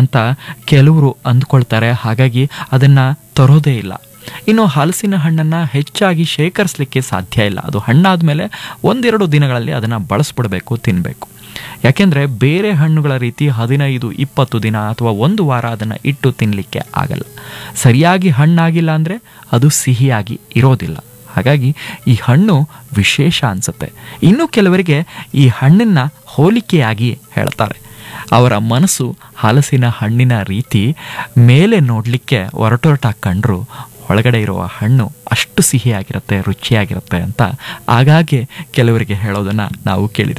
ಅಂತ ಕೆಲವರು ಅಂದ್ಕೊಳ್ತಾರೆ ಹಾಗಾಗಿ ಅದನ್ನು ತರೋದೇ ಇಲ್ಲ ಇನ್ನು ಹಲಸಿನ ಹಣ್ಣನ್ನು ಹೆಚ್ಚಾಗಿ ಶೇಖರಿಸಲಿಕ್ಕೆ ಸಾಧ್ಯ ಇಲ್ಲ ಅದು ಹಣ್ಣಾದಮೇಲೆ ಒಂದೆರಡು ದಿನಗಳಲ್ಲಿ ಅದನ್ನು ಬಳಸ್ಬಿಡಬೇಕು ತಿನ್ನಬೇಕು ಯಾಕೆಂದರೆ ಬೇರೆ ಹಣ್ಣುಗಳ ರೀತಿ ಹದಿನೈದು ಇಪ್ಪತ್ತು ದಿನ ಅಥವಾ ಒಂದು ವಾರ ಅದನ್ನು ಇಟ್ಟು ತಿನ್ನಲಿಕ್ಕೆ ಆಗಲ್ಲ ಸರಿಯಾಗಿ ಹಣ್ಣಾಗಿಲ್ಲ ಅಂದರೆ ಅದು ಸಿಹಿಯಾಗಿ ಇರೋದಿಲ್ಲ ಹಾಗಾಗಿ ಈ ಹಣ್ಣು ವಿಶೇಷ ಅನಿಸುತ್ತೆ ಇನ್ನು ಕೆಲವರಿಗೆ ಈ ಹಣ್ಣನ್ನು ಹೋಲಿಕೆಯಾಗಿ ಹೇಳ್ತಾರೆ ಅವರ ಮನಸ್ಸು ಹಲಸಿನ ಹಣ್ಣಿನ ರೀತಿ ಮೇಲೆ ನೋಡಲಿಕ್ಕೆ ಒರಟೊರಟಾಗಿ ಕಂಡ್ರು ಒಳಗಡೆ ಇರುವ ಹಣ್ಣು ಅಷ್ಟು ಸಿಹಿಯಾಗಿರುತ್ತೆ ರುಚಿಯಾಗಿರುತ್ತೆ ಅಂತ ಆಗಾಗ್ಗೆ ಕೆಲವರಿಗೆ ಹೇಳೋದನ್ನು ನಾವು ಕೇಳಿರ್ತೀವಿ